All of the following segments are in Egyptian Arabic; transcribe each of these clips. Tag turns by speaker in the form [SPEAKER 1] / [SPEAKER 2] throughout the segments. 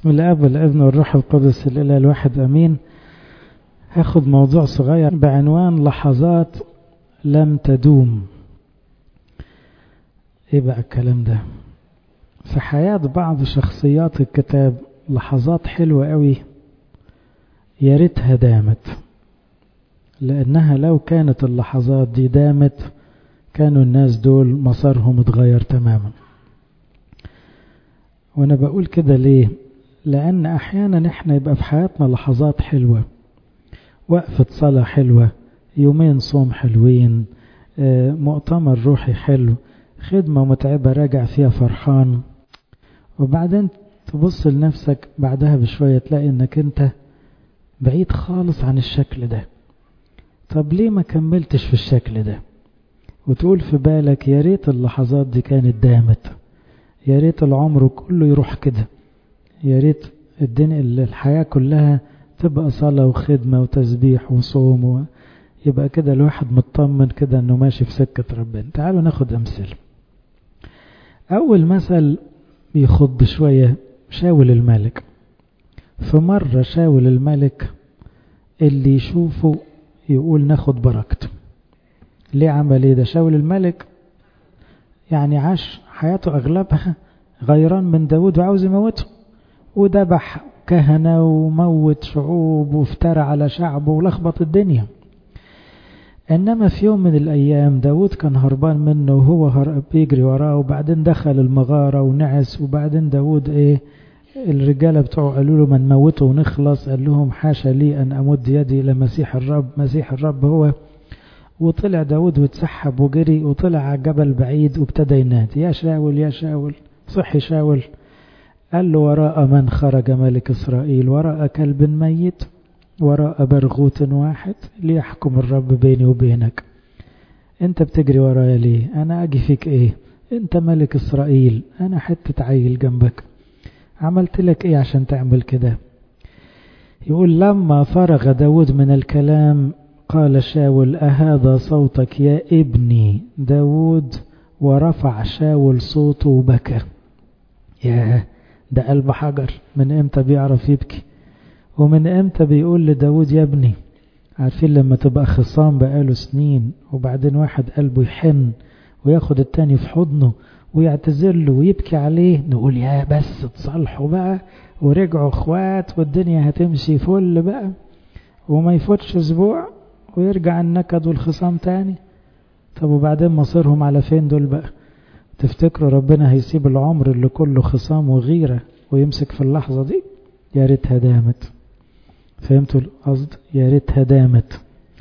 [SPEAKER 1] بسم الاب والابن والروح القدس الاله الواحد امين هاخد موضوع صغير بعنوان لحظات لم تدوم ايه بقى الكلام ده في حياة بعض شخصيات الكتاب لحظات حلوة قوي يا ريتها دامت لأنها لو كانت اللحظات دي دامت كانوا الناس دول مسارهم اتغير تماما وأنا بقول كده ليه لأن أحيانا إحنا يبقى في حياتنا لحظات حلوة وقفة صلاة حلوة يومين صوم حلوين مؤتمر روحي حلو خدمة متعبة راجع فيها فرحان وبعدين تبص لنفسك بعدها بشوية تلاقي انك انت بعيد خالص عن الشكل ده طب ليه ما كملتش في الشكل ده وتقول في بالك يا ريت اللحظات دي كانت دامت يا ريت العمر كله يروح كده يا ريت الدنيا الحياة كلها تبقى صلاة وخدمة وتسبيح وصوم و... يبقى كده الواحد مطمن كده انه ماشي في سكة ربنا تعالوا ناخد امثله اول مثل بيخض شوية شاول الملك في مرة شاول الملك اللي يشوفه يقول ناخد بركته ليه عمل ايه ده شاول الملك يعني عاش حياته اغلبها غيران من داود وعاوز يموته وذبح كهنة وموت شعوب وافترى على شعبه ولخبط الدنيا إنما في يوم من الأيام داود كان هربان منه وهو هرب بيجري وراه وبعدين دخل المغارة ونعس وبعدين داود إيه الرجالة بتوعه قالوا له ما نموته ونخلص قال لهم حاشا لي أن أمد يدي إلى مسيح الرب مسيح الرب هو وطلع داود واتسحب وجري وطلع على جبل بعيد وابتدى ينادي يا شاول يا شاول صحي شاول قال له وراء من خرج ملك إسرائيل وراء كلب ميت وراء برغوت واحد ليحكم الرب بيني وبينك انت بتجري ورايا ليه انا اجي فيك ايه انت ملك اسرائيل انا حتة عيل جنبك عملت لك ايه عشان تعمل كده يقول لما فرغ داود من الكلام قال شاول أهذا صوتك يا ابني داود ورفع شاول صوته وبكى ياه ده قلب حجر من امتى بيعرف يبكي ومن امتى بيقول لداود يا ابني عارفين لما تبقى خصام بقاله سنين وبعدين واحد قلبه يحن وياخد التاني في حضنه ويعتذر له ويبكي عليه نقول يا بس تصالحوا بقى ورجعوا اخوات والدنيا هتمشي فل بقى وما يفوتش اسبوع ويرجع النكد والخصام تاني طب وبعدين مصيرهم على فين دول بقى تفتكروا ربنا هيسيب العمر اللي كله خصام وغيرة ويمسك في اللحظة دي يا ريتها دامت فهمتوا القصد يا ريتها دامت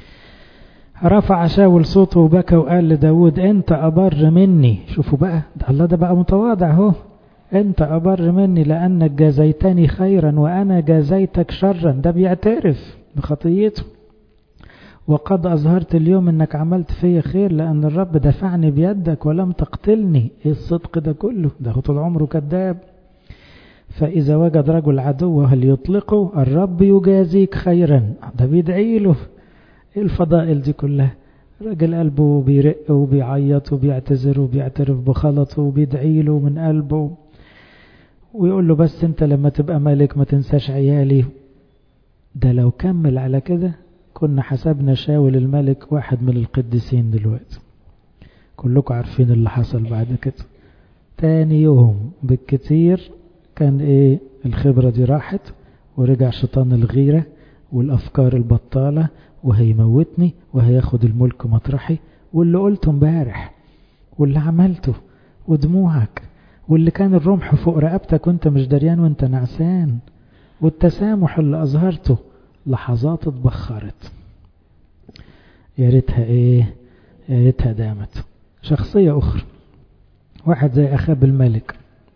[SPEAKER 1] رفع شاول صوته وبكى وقال لداود انت أبر مني شوفوا بقى ده الله ده بقى متواضع اهو انت أبر مني لأنك جازيتني خيرا وأنا جازيتك شرا ده بيعترف بخطيته وقد أظهرت اليوم أنك عملت فيا خير لأن الرب دفعني بيدك ولم تقتلني إيه الصدق ده كله ده طول عمره كذاب فإذا وجد رجل عدو هل يطلقه الرب يجازيك خيرا ده بيدعي له إيه الفضائل دي كلها راجل قلبه بيرق وبيعيط وبيعتذر وبيعترف بخلطه وبيدعي له من قلبه ويقول له بس انت لما تبقى ملك ما تنساش عيالي ده لو كمل على كده كنا حسبنا شاول الملك واحد من القديسين دلوقتي كلكم عارفين اللي حصل بعد كده تاني يوم بالكتير كان ايه الخبرة دي راحت ورجع شيطان الغيرة والأفكار البطالة وهيموتني وهياخد الملك مطرحي واللي قلته امبارح واللي عملته ودموعك واللي كان الرمح فوق رقبتك وانت مش دريان وانت نعسان والتسامح اللي أظهرته لحظات اتبخرت يا ريتها ايه يا ريتها دامت شخصية أخرى واحد زي أخاب الملك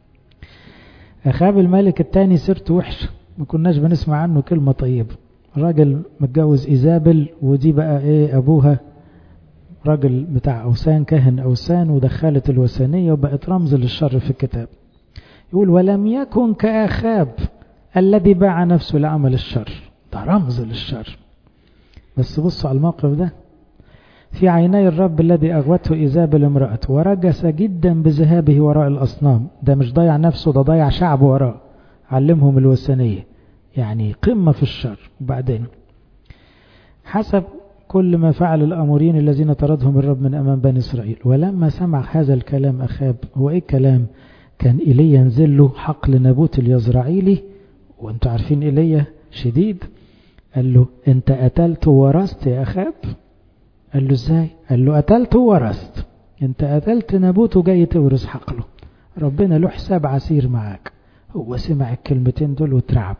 [SPEAKER 1] أخاب الملك التاني سيرته وحشة ما كناش بنسمع عنه كلمة طيبة راجل متجوز إيزابل ودي بقى إيه أبوها راجل بتاع أوسان كاهن أوسان ودخلت الوثنية وبقت رمز للشر في الكتاب يقول ولم يكن كأخاب الذي باع نفسه لعمل الشر ده رمز للشر بس بصوا على الموقف ده في عيني الرب الذي أغوته إيزابل امرأته ورجس جدا بذهابه وراء الأصنام ده مش ضيع نفسه ده ضيع شعبه وراه علمهم الوثنية يعني قمة في الشر وبعدين حسب كل ما فعل الأمورين الذين طردهم الرب من أمام بني إسرائيل ولما سمع هذا الكلام أخاب هو إيه الكلام كان إيليا ينزل له حقل نابوت اليزرعيلي وانتوا عارفين إيليا شديد قال له انت قتلت وورثت يا أخاب قال له ازاي قال له قتلت وورثت انت قتلت نابوت وجاي تورث حقله ربنا له حساب عسير معاك هو سمع الكلمتين دول وترعب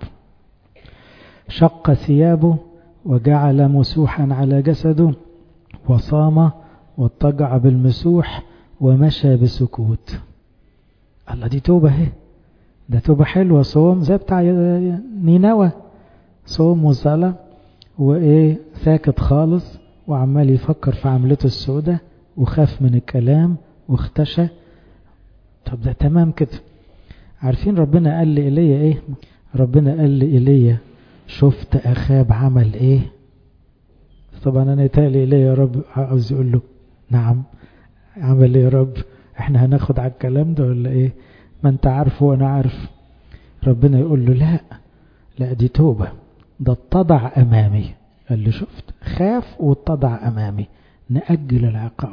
[SPEAKER 1] شق ثيابه وجعل مسوحا على جسده وصام واضطجع بالمسوح ومشى بسكوت الله دي توبة اهي ده توبة حلوة صوم زي بتاع نينوى صوم وصلاة وايه ساكت خالص وعمال يفكر في عملته السوداء وخاف من الكلام واختشى طب ده تمام كده عارفين ربنا قال لي إلي ايه ربنا قال لي إلي شفت أخاب عمل ايه طبعا انا يتهيألي إلي يا رب عاوز يقول له نعم عمل ايه يا رب احنا هناخد على الكلام ده ولا ايه ما انت عارفه وانا عارف ربنا يقول له لا لا دي توبة ده اتضع امامي قال له شفت خاف واتضع امامي نأجل العقاب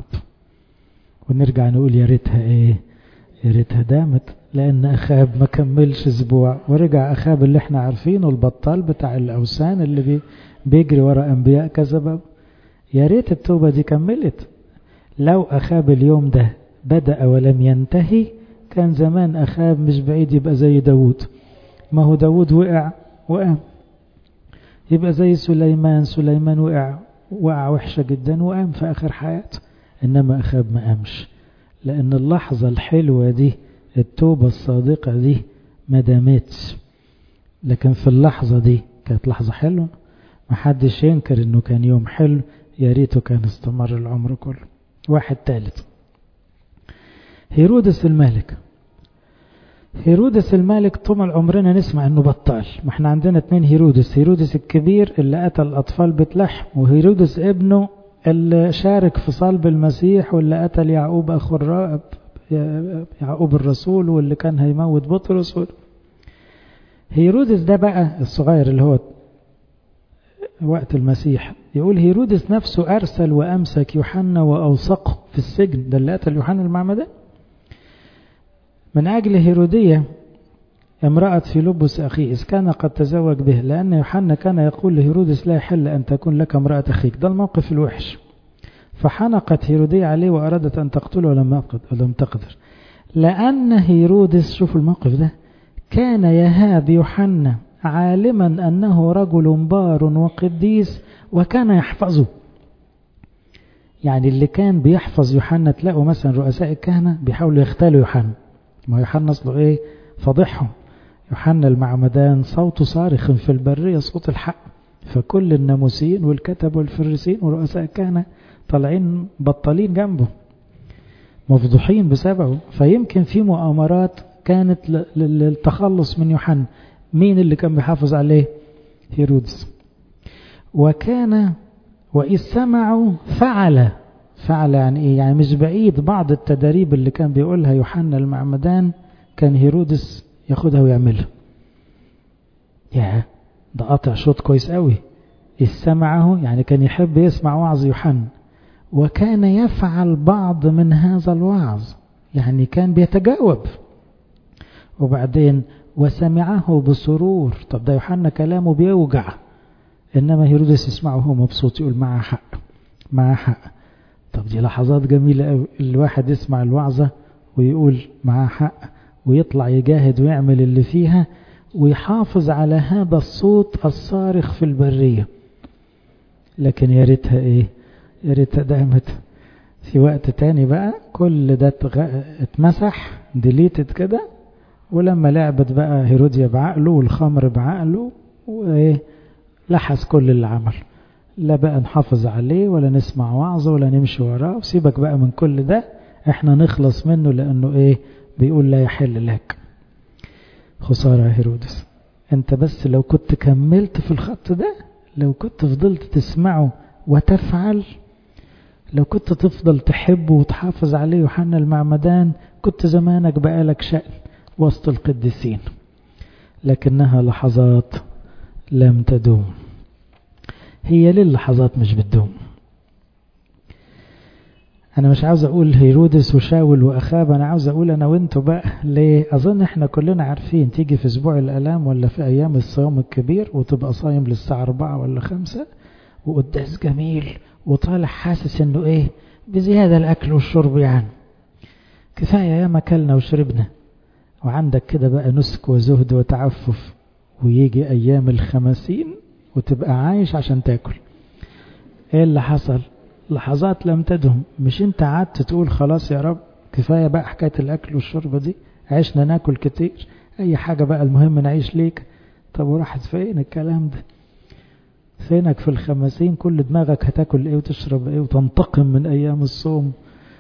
[SPEAKER 1] ونرجع نقول يا ريتها ايه يا ريتها دامت لان اخاب ما كملش اسبوع ورجع اخاب اللي احنا عارفينه البطال بتاع الاوثان اللي بي بيجري ورا انبياء كذبه يا ريت التوبه دي كملت لو اخاب اليوم ده بدأ ولم ينتهي كان زمان اخاب مش بعيد يبقى زي داود ما هو داود وقع وقام يبقى زي سليمان سليمان وقع وقع وحشة جدا وقام في آخر حياته إنما أخاب ما قامش لأن اللحظة الحلوة دي التوبة الصادقة دي ما دامتش لكن في اللحظة دي كانت لحظة حلوة ما حدش ينكر إنه كان يوم حلو يا ريته كان استمر العمر كله واحد ثالث هيرودس الملك هيرودس الملك طول عمرنا نسمع انه بطال ما احنا عندنا اتنين هيرودس هيرودس الكبير اللي قتل اطفال بيت لحم وهيرودس ابنه اللي شارك في صلب المسيح واللي قتل يعقوب اخو الرائب يعقوب الرسول واللي كان هيموت بطرس هيرودس ده بقى الصغير اللي هو وقت المسيح يقول هيرودس نفسه ارسل وامسك يوحنا واوثقه في السجن ده اللي قتل يوحنا المعمدان من أجل هيرودية امرأة فيلبس أخيه إذ كان قد تزوج به لأن يوحنا كان يقول لهيرودس لا يحل أن تكون لك امرأة أخيك ده الموقف الوحش فحنقت هيرودية عليه وأرادت أن تقتله ولم ولم تقدر لأن هيرودس شوفوا الموقف ده كان يهاب يوحنا عالما أنه رجل بار وقديس وكان يحفظه يعني اللي كان بيحفظ يوحنا تلاقوا مثلا رؤساء الكهنة بيحاولوا يختالوا يوحنا ما يوحنا اصله ايه فضحهم يوحنا المعمدان صوته صارخ في البرية صوت الحق فكل الناموسيين والكتب والفريسين ورؤساء الكهنة طالعين بطالين جنبه مفضوحين بسببه فيمكن في مؤامرات كانت للتخلص من يوحنا مين اللي كان بيحافظ عليه هيرودس وكان وإذ سمعوا فعل فعل يعني إيه يعني مش بعيد بعض التداريب اللي كان بيقولها يوحنا المعمدان كان هيرودس ياخدها ويعملها يا ده قطع شوط كويس قوي إذ سمعه يعني كان يحب يسمع وعظ يوحنا وكان يفعل بعض من هذا الوعظ يعني كان بيتجاوب وبعدين وسمعه بسرور طب ده يوحنا كلامه بيوجع إنما هيرودس يسمعه وهو مبسوط يقول معاه حق معاه حق طب دي لحظات جميلة قوي الواحد يسمع الوعظة ويقول معاه حق ويطلع يجاهد ويعمل اللي فيها ويحافظ على هذا الصوت الصارخ في البرية لكن يا ريتها ايه يا ريتها دامت في وقت تاني بقى كل ده اتمسح ديليتد كده ولما لعبت بقى هيروديا بعقله والخمر بعقله وايه لحس كل اللي عمل لا بقى نحافظ عليه ولا نسمع وعظه ولا نمشي وراه وسيبك بقى من كل ده احنا نخلص منه لانه ايه بيقول لا يحل لك خسارة يا هيرودس انت بس لو كنت كملت في الخط ده لو كنت فضلت تسمعه وتفعل لو كنت تفضل تحبه وتحافظ عليه يوحنا المعمدان كنت زمانك بقالك شأن وسط القديسين لكنها لحظات لم تدوم هي ليه اللحظات مش بتدوم انا مش عاوز اقول هيرودس وشاول واخاب انا عاوز اقول انا وانتوا بقى ليه اظن احنا كلنا عارفين تيجي في اسبوع الالام ولا في ايام الصيام الكبير وتبقى صايم للساعة اربعة ولا خمسة وقداس جميل وطالع حاسس انه ايه بزيادة الاكل والشرب يعني كفاية يا ما كلنا وشربنا وعندك كده بقى نسك وزهد وتعفف ويجي ايام الخمسين وتبقى عايش عشان تاكل ايه اللي حصل لحظات لم تدهم مش انت قعدت تقول خلاص يا رب كفاية بقى حكاية الاكل والشرب دي عشنا ناكل كتير اي حاجة بقى المهم نعيش ليك طب وراحت فين الكلام ده فينك في الخمسين كل دماغك هتاكل ايه وتشرب ايه وتنتقم من ايام الصوم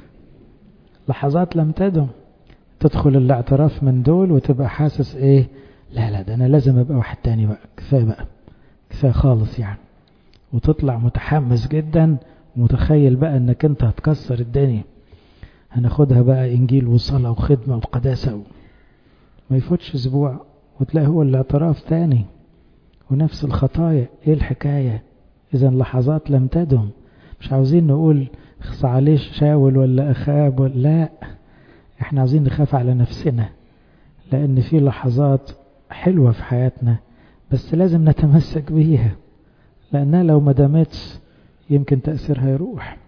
[SPEAKER 1] لحظات لم تدم تدخل الاعتراف من دول وتبقى حاسس ايه لا لا ده انا لازم ابقى واحد تاني بقى كفايه بقى كفايه خالص يعني وتطلع متحمس جدا ومتخيل بقى انك انت هتكسر الدنيا هناخدها بقى انجيل وصلاة وخدمة وقداسة و... ما يفوتش اسبوع وتلاقي هو الاعتراف تاني ونفس الخطايا ايه الحكاية اذا لحظات لم تدم مش عاوزين نقول خص عليه شاول ولا اخاب ولا لا احنا عاوزين نخاف على نفسنا لان في لحظات حلوة في حياتنا بس لازم نتمسك بيها لانها لو ما دامتش يمكن تأثيرها يروح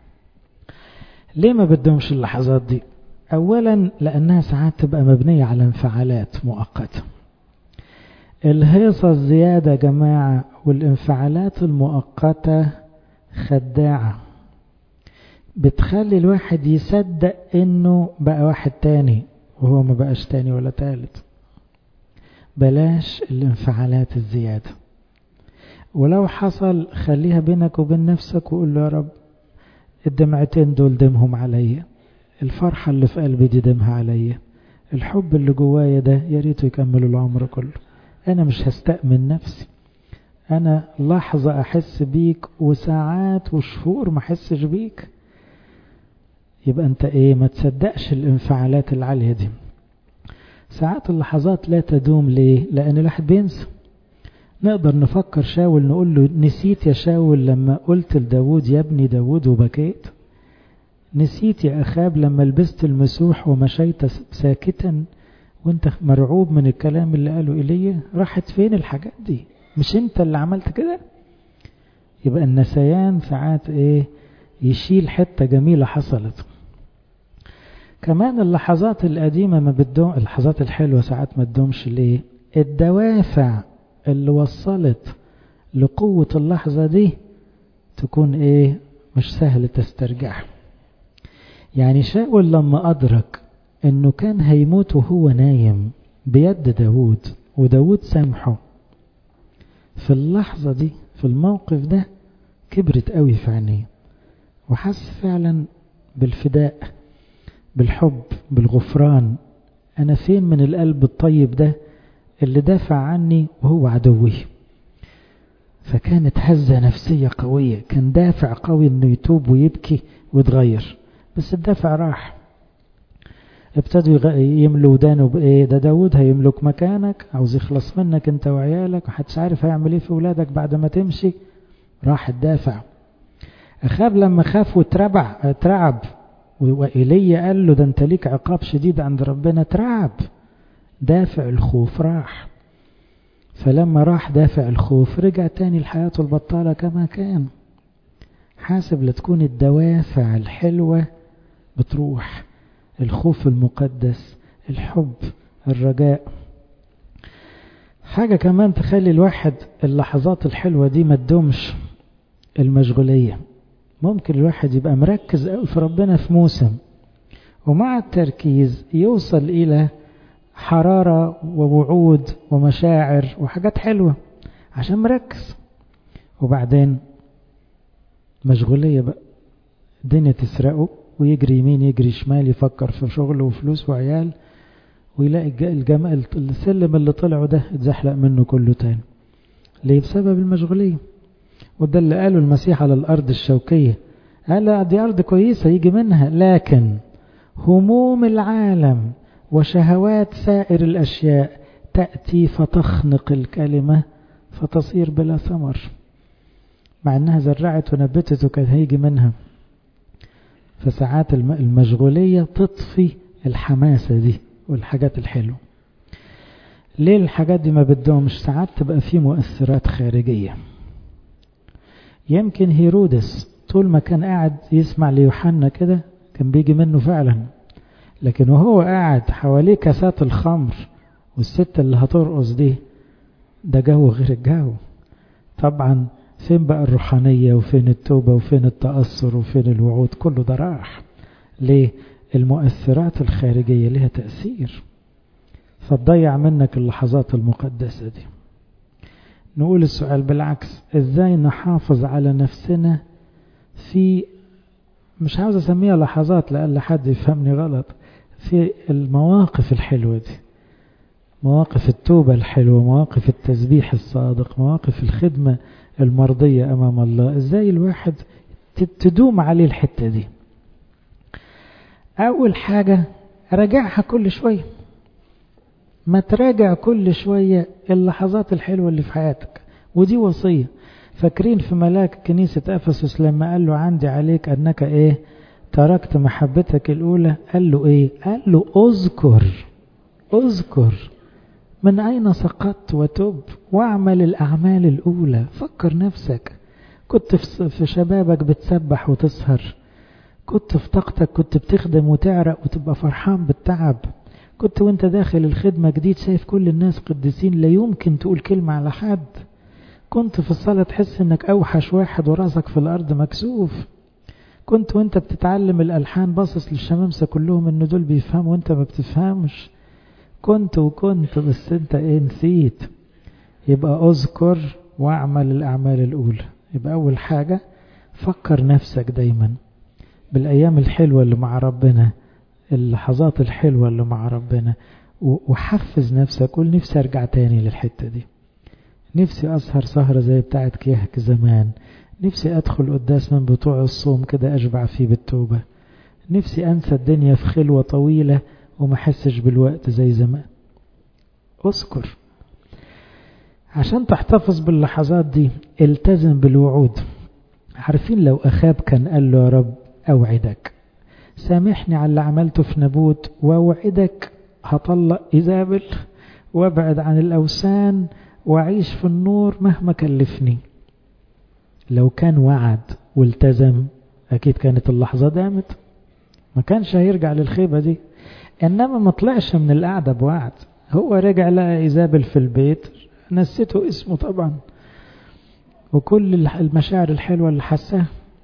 [SPEAKER 1] ليه ما بدهمش اللحظات دي اولا لانها ساعات تبقى مبنية على انفعالات مؤقتة الهيصة الزيادة جماعة والانفعالات المؤقتة خداعة بتخلي الواحد يصدق انه بقى واحد تاني وهو ما بقاش تاني ولا تالت بلاش الانفعالات الزيادة ولو حصل خليها بينك وبين نفسك وقول له يا رب الدمعتين دول دمهم عليا الفرحة اللي في قلبي دي دمها عليا الحب اللي جوايا ده يا ريته يكمل العمر كله انا مش هستأمن نفسي انا لحظة احس بيك وساعات وشهور ما احسش بيك يبقى انت ايه ما تصدقش الانفعالات العالية دي ساعات اللحظات لا تدوم ليه لان الواحد بينسى نقدر نفكر شاول نقول له نسيت يا شاول لما قلت لداود يا ابني داود وبكيت نسيت يا أخاب لما لبست المسوح ومشيت ساكتا وانت مرعوب من الكلام اللي قاله إلي راحت فين الحاجات دي مش انت اللي عملت كده يبقى النسيان ساعات ايه يشيل حتة جميلة حصلت كمان اللحظات القديمة ما بدهم اللحظات الحلوة ساعات ما تدومش ليه الدوافع اللي وصلت لقوة اللحظة دي تكون ايه مش سهل تسترجعها يعني شاول لما أدرك انه كان هيموت وهو نايم بيد داود وداود سامحه في اللحظة دي في الموقف ده كبرت قوي في عينيه وحس فعلا بالفداء بالحب بالغفران انا فين من القلب الطيب ده اللي دافع عني وهو عدوي فكانت هزة نفسية قوية كان دافع قوي انه يتوب ويبكي ويتغير بس الدافع راح ابتدوا يملوا ودانه بايه ده داود هيملك مكانك عاوز يخلص منك انت وعيالك ومحدش عارف هيعمل ايه في ولادك بعد ما تمشي راح الدافع اخاب لما خاف واتربع اترعب وإيليا قال له ده انت ليك عقاب شديد عند ربنا اترعب دافع الخوف راح فلما راح دافع الخوف رجع تاني لحياته البطالة كما كان حاسب لتكون الدوافع الحلوة بتروح الخوف المقدس الحب الرجاء حاجة كمان تخلي الواحد اللحظات الحلوة دي ما تدومش المشغولية ممكن الواحد يبقى مركز قوي في ربنا في موسم ومع التركيز يوصل إلى حرارة ووعود ومشاعر وحاجات حلوة عشان مركز وبعدين مشغولية بقى الدنيا تسرقه ويجري يمين يجري شمال يفكر في شغله وفلوس وعيال ويلاقي الجمال السلم اللي طلعه ده اتزحلق منه كله تاني ليه بسبب المشغولية وده اللي قاله المسيح على الأرض الشوكية قال دي أرض كويسة يجي منها لكن هموم العالم وشهوات سائر الأشياء تأتي فتخنق الكلمة فتصير بلا ثمر مع انها زرعت ونبتت وكان هيجي منها فساعات المشغولية تطفي الحماسة دي والحاجات الحلوة ليه الحاجات دي ما بدهمش ساعات تبقى في مؤثرات خارجية يمكن هيرودس طول ما كان قاعد يسمع ليوحنا كده كان بيجي منه فعلا لكن وهو قاعد حواليه كاسات الخمر والست اللي هترقص دي ده جو غير الجو طبعا فين بقى الروحانية وفين التوبة وفين التأثر وفين الوعود كله ده راح ليه المؤثرات الخارجية لها تأثير فتضيع منك اللحظات المقدسة دي نقول السؤال بالعكس ازاي نحافظ على نفسنا في مش عاوز اسميها لحظات لألا حد يفهمني غلط في المواقف الحلوة دي مواقف التوبة الحلوة مواقف التسبيح الصادق مواقف الخدمة المرضية أمام الله إزاي الواحد تدوم عليه الحتة دي أول حاجة راجعها كل شوية ما تراجع كل شوية اللحظات الحلوة اللي في حياتك ودي وصية فاكرين في ملاك كنيسة أفسس لما قال له عندي عليك أنك إيه تركت محبتك الأولى قال له إيه قال له أذكر أذكر من أين سقطت وتب واعمل الأعمال الأولى فكر نفسك كنت في شبابك بتسبح وتسهر كنت في طاقتك كنت بتخدم وتعرق وتبقى فرحان بالتعب كنت وانت داخل الخدمة جديد شايف كل الناس قديسين لا يمكن تقول كلمة على حد كنت في الصلاة تحس انك اوحش واحد وراسك في الارض مكسوف كنت وانت بتتعلم الالحان باصص للشمامسة كلهم ان دول بيفهموا وانت ما بتفهمش كنت وكنت بس انت ايه نسيت يبقى اذكر واعمل الاعمال الاولى يبقى اول حاجة فكر نفسك دايما بالايام الحلوة اللي مع ربنا اللحظات الحلوة اللي مع ربنا وحفز نفسك قول نفسي ارجع تاني للحتة دي نفسي اسهر سهرة زي بتاعت كيهك زمان نفسي ادخل قداس من بتوع الصوم كده اشبع فيه بالتوبة نفسي انسى الدنيا في خلوة طويلة وما حسش بالوقت زي زمان اذكر عشان تحتفظ باللحظات دي التزم بالوعود عارفين لو أخاب كان قال له يا رب أوعدك سامحني على اللي عملته في نبوت وأوعدك هطلق إيزابل وابعد عن الأوثان وأعيش في النور مهما كلفني لو كان وعد والتزم أكيد كانت اللحظة دامت ما كانش هيرجع للخيبة دي إنما ما طلعش من القعدة بوعد هو رجع لقى إيزابل في البيت نسيته اسمه طبعا وكل المشاعر الحلوة اللي حساها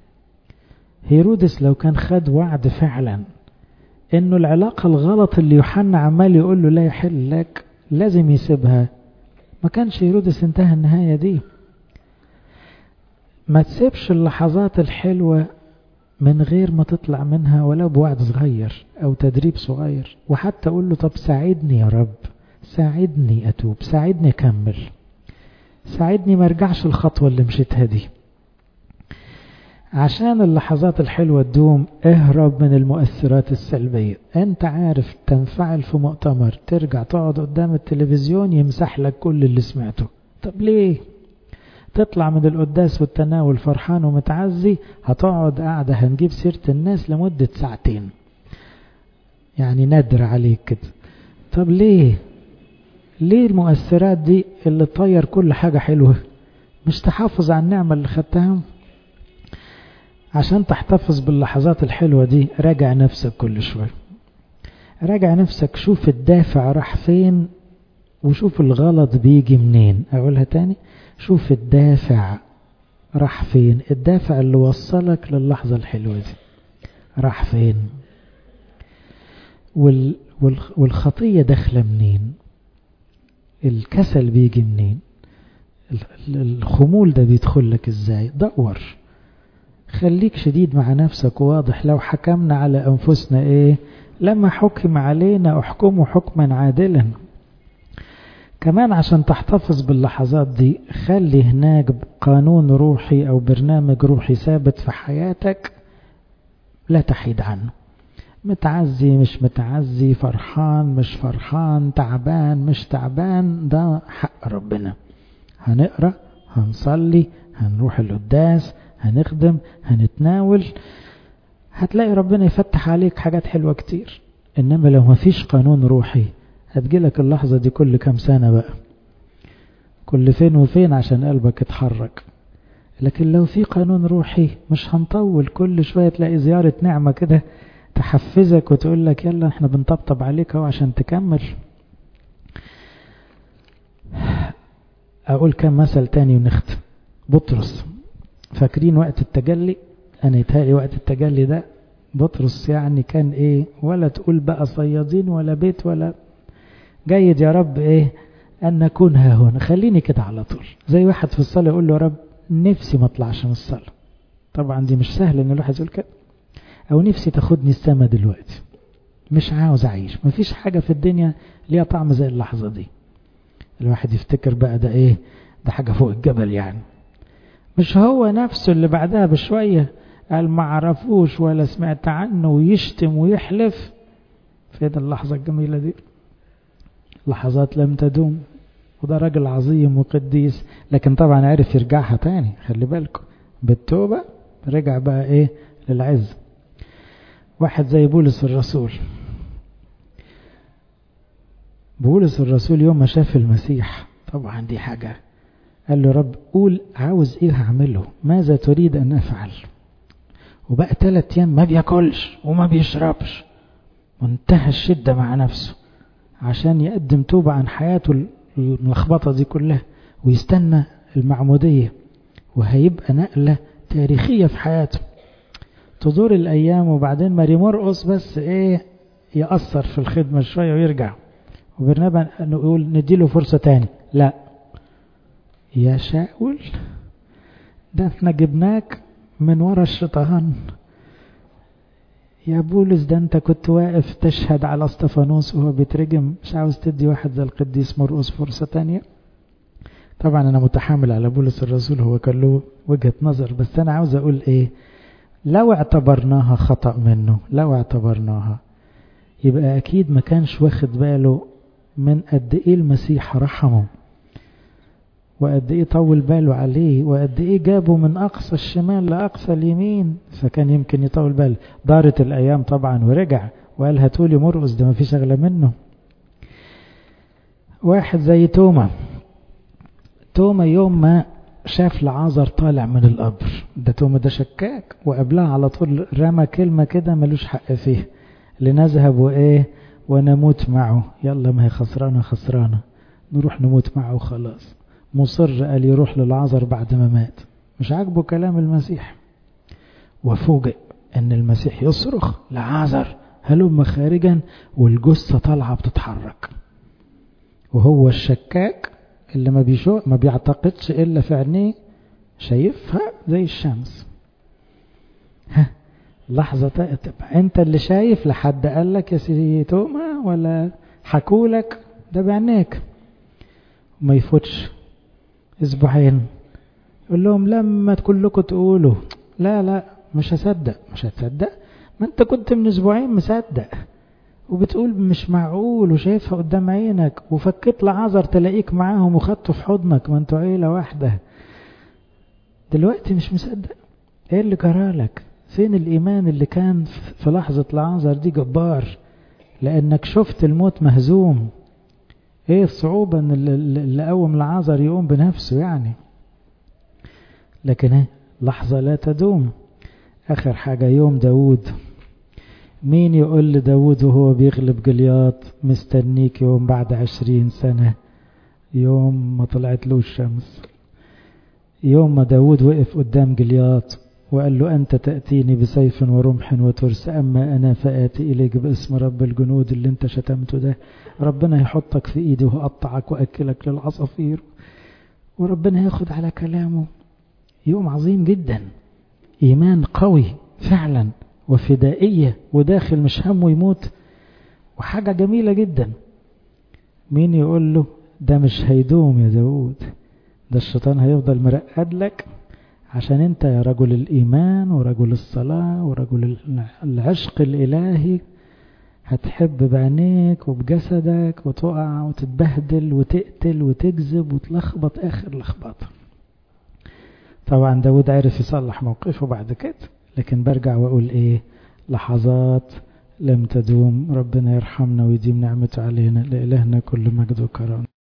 [SPEAKER 1] هيرودس لو كان خد وعد فعلا انه العلاقة الغلط اللي يوحنا عمال يقول له لا يحل لك لازم يسيبها ما كانش هيرودس انتهى النهاية دي ما تسيبش اللحظات الحلوة من غير ما تطلع منها ولو بوعد صغير او تدريب صغير وحتى اقول له طب ساعدني يا رب ساعدني اتوب ساعدني اكمل ساعدني ما ارجعش الخطوة اللي مشيتها دي عشان اللحظات الحلوة تدوم اهرب من المؤثرات السلبية انت عارف تنفعل في مؤتمر ترجع تقعد قدام التلفزيون يمسح لك كل اللي سمعته طب ليه تطلع من القداس والتناول فرحان ومتعزي هتقعد قاعدة هنجيب سيرة الناس لمدة ساعتين يعني ندر عليك كده طب ليه ليه المؤثرات دي اللي تطير كل حاجة حلوة مش تحافظ على النعمة اللي خدتها عشان تحتفظ باللحظات الحلوة دي راجع نفسك كل شوية راجع نفسك شوف الدافع راح فين وشوف الغلط بيجي منين اقولها تاني شوف الدافع راح فين الدافع اللي وصلك للحظة الحلوة دي راح فين وال وال والخطية داخلة منين الكسل بيجي منين الخمول ده بيدخل لك ازاي دور خليك شديد مع نفسك واضح لو حكمنا على أنفسنا إيه لما حكم علينا احكموا حكما عادلا كمان عشان تحتفظ باللحظات دي خلي هناك قانون روحي أو برنامج روحي ثابت في حياتك لا تحيد عنه متعزي مش متعزي فرحان مش فرحان تعبان مش تعبان ده حق ربنا هنقرأ هنصلي هنروح القداس هنخدم هنتناول هتلاقي ربنا يفتح عليك حاجات حلوة كتير إنما لو مفيش قانون روحي هتجيلك اللحظة دي كل كام سنة بقى كل فين وفين عشان قلبك يتحرك لكن لو في قانون روحي مش هنطول كل شوية تلاقي زيارة نعمة كده تحفزك وتقول لك يلا احنا بنطبطب عليك اهو عشان تكمل اقول كم مثل تاني ونختم بطرس فاكرين وقت التجلي انا يتهيألي وقت التجلي ده بطرس يعني كان ايه ولا تقول بقى صيادين ولا بيت ولا جيد يا رب ايه ان نكون ها هنا خليني كده على طول زي واحد في الصلاة يقول له يا رب نفسي ما اطلعش من الصلاة طبعا دي مش سهل ان الواحد يقول كده او نفسي تاخدني السما دلوقتي مش عاوز اعيش مفيش حاجة في الدنيا ليها طعم زي اللحظة دي الواحد يفتكر بقى ده ايه ده حاجة فوق الجبل يعني مش هو نفسه اللي بعدها بشوية قال ما عرفوش ولا سمعت عنه ويشتم ويحلف فين اللحظة الجميلة دي لحظات لم تدوم وده راجل عظيم وقديس لكن طبعا عرف يرجعها تاني خلي بالكم بالتوبة رجع بقى ايه للعز واحد زي بولس الرسول بولس الرسول يوم ما شاف المسيح طبعا دي حاجة قال له رب قول عاوز ايه هعمله ماذا تريد ان افعل وبقى ثلاث ايام ما بياكلش وما بيشربش منتهى الشدة مع نفسه عشان يقدم توبة عن حياته الملخبطة دي كلها ويستنى المعمودية وهيبقى نقلة تاريخية في حياته تدور الأيام وبعدين ماري مرقص بس إيه يأثر في الخدمة شوية ويرجع وبرنابا نقول نديله فرصة تاني لا يا شاول ده احنا جبناك من ورا الشيطان يا بولس ده انت كنت واقف تشهد على استفانوس وهو بيترجم مش عاوز تدي واحد زي القديس مرقس فرصة تانية طبعا انا متحامل على بولس الرسول هو كان له وجهة نظر بس انا عاوز اقول ايه لو اعتبرناها خطأ منه لو اعتبرناها يبقى اكيد ما كانش واخد باله من قد ايه المسيح رحمه وقد ايه طول باله عليه وقد ايه جابه من اقصى الشمال لاقصى اليمين فكان يمكن يطول باله دارت الايام طبعا ورجع وقال هاتولي مرقص ده ما فيش اغلى منه واحد زي توما توما يوم ما شاف لعازر طالع من القبر ده توما ده شكاك وقبلها على طول رمى كلمة كده ملوش حق فيه لنذهب وايه ونموت معه يلا ما هي خسرانة خسرانة نروح نموت معه وخلاص مصر قال يروح للعذر بعد ما مات مش عاجبه كلام المسيح وفوجئ ان المسيح يصرخ لعازر هلم خارجا والجثة طالعة بتتحرك وهو الشكاك اللي ما بيشوف ما بيعتقدش الا في عينيه شايفها زي الشمس ها لحظة تبقى انت اللي شايف لحد قال لك يا سيدي توما ولا حكولك ده بعينيك ما يفوتش اسبوعين يقول لهم لما كلكم تقولوا لا لا مش هصدق مش هتصدق ما انت كنت من اسبوعين مصدق وبتقول مش معقول وشايفها قدام عينك وفكيت لعذر تلاقيك معاهم وخدته في حضنك ما انتوا عيلة واحدة دلوقتي مش مصدق ايه اللي جرالك فين الايمان اللي كان في لحظة لعذر دي جبار لانك شفت الموت مهزوم ايه الصعوبة ان اللي قوم لعازر يقوم بنفسه يعني لكن ايه لحظة لا تدوم اخر حاجة يوم داود مين يقول لداود وهو بيغلب جلياط مستنيك يوم بعد عشرين سنة يوم ما طلعت له الشمس يوم ما داود وقف قدام جلياط وقال له أنت تأتيني بسيف ورمح وترس أما أنا فآتي إليك باسم رب الجنود اللي أنت شتمته ده ربنا يحطك في إيدي وأقطعك وأكلك للعصافير وربنا ياخد على كلامه يوم عظيم جدا إيمان قوي فعلا وفدائية وداخل مش همه يموت وحاجة جميلة جدا مين يقول له ده مش هيدوم يا داود ده الشيطان هيفضل مرقد لك عشان انت يا رجل الإيمان ورجل الصلاة ورجل العشق الإلهي هتحب بعينيك وبجسدك وتقع وتتبهدل وتقتل وتكذب وتلخبط آخر لخبطة طبعا داود عرف يصلح موقفه بعد كده لكن برجع وأقول إيه لحظات لم تدوم ربنا يرحمنا ويديم نعمته علينا لإلهنا كل مجد وكرم